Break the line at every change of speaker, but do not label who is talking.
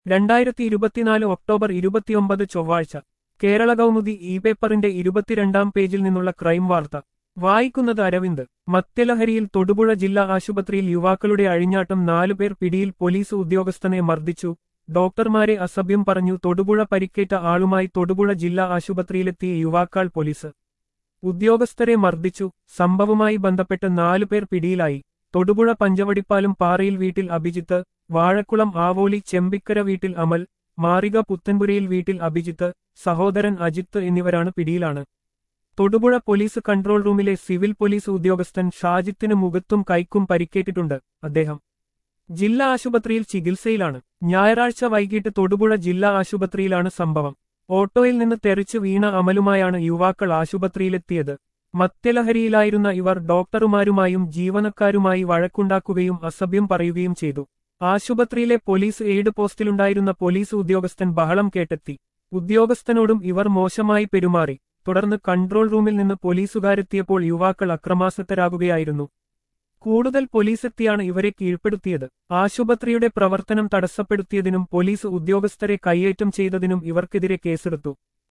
രണ്ടായിരത്തി ഇരുപത്തിനാല് ഒക്ടോബർ ഇരുപത്തിയൊമ്പത് ചൊവ്വാഴ്ച കേരള കൗമുദി ഇ പേപ്പറിന്റെ ഇരുപത്തിരണ്ടാം പേജിൽ നിന്നുള്ള ക്രൈം വാർത്ത വായിക്കുന്നത് അരവിന്ദ് മദ്യലഹരിയിൽ തൊടുപുഴ ജില്ലാ ആശുപത്രിയിൽ യുവാക്കളുടെ അഴിഞ്ഞാട്ടം നാലുപേർ പിടിയിൽ പോലീസ് ഉദ്യോഗസ്ഥനെ മർദ്ദിച്ചു ഡോക്ടർമാരെ അസഭ്യം പറഞ്ഞു തൊടുപുഴ പരിക്കേറ്റ ആളുമായി തൊടുപുഴ ജില്ലാ ആശുപത്രിയിലെത്തിയ യുവാക്കൾ പോലീസ് ഉദ്യോഗസ്ഥരെ മർദ്ദിച്ചു സംഭവവുമായി ബന്ധപ്പെട്ട് നാലുപേർ പിടിയിലായി തൊടുപുഴ പഞ്ചവടിപ്പാലം പാറയിൽ വീട്ടിൽ അഭിജിത്ത് വാഴക്കുളം ആവോലി ചെമ്പിക്കര വീട്ടിൽ അമൽ മാറിക പുത്തൻപുരയിൽ വീട്ടിൽ അഭിജിത്ത് സഹോദരൻ അജിത്ത് എന്നിവരാണ് പിടിയിലാണ് തൊടുപുഴ പോലീസ് കൺട്രോൾ റൂമിലെ സിവിൽ പോലീസ് ഉദ്യോഗസ്ഥൻ ഷാജിത്തിന് മുഖത്തും കൈക്കും പരിക്കേറ്റിട്ടുണ്ട് അദ്ദേഹം ജില്ലാ ആശുപത്രിയിൽ ചികിത്സയിലാണ് ഞായറാഴ്ച വൈകിട്ട് തൊടുപുഴ ജില്ലാ ആശുപത്രിയിലാണ് സംഭവം ഓട്ടോയിൽ നിന്ന് തെറിച്ചു വീണ അമലുമായാണ് യുവാക്കൾ ആശുപത്രിയിലെത്തിയത് മദ്യലഹരിയിലായിരുന്ന ഇവർ ഡോക്ടറുമാരുമായും ജീവനക്കാരുമായി വഴക്കുണ്ടാക്കുകയും അസഭ്യം പറയുകയും ചെയ്തു ആശുപത്രിയിലെ പോലീസ് എയ്ഡ് പോസ്റ്റിലുണ്ടായിരുന്ന പോലീസ് ഉദ്യോഗസ്ഥൻ ബഹളം കേട്ടെത്തി ഉദ്യോഗസ്ഥനോടും ഇവർ മോശമായി പെരുമാറി തുടർന്ന് കൺട്രോൾ റൂമിൽ നിന്ന് പോലീസുകാരെത്തിയപ്പോൾ യുവാക്കൾ അക്രമാസക്തരാകുകയായിരുന്നു കൂടുതൽ പോലീസെത്തിയാണ് ഇവരെ കീഴ്പ്പെടുത്തിയത് ആശുപത്രിയുടെ പ്രവർത്തനം തടസ്സപ്പെടുത്തിയതിനും പോലീസ് ഉദ്യോഗസ്ഥരെ കൈയേറ്റം ചെയ്തതിനും ഇവർക്കെതിരെ കേസെടുത്തു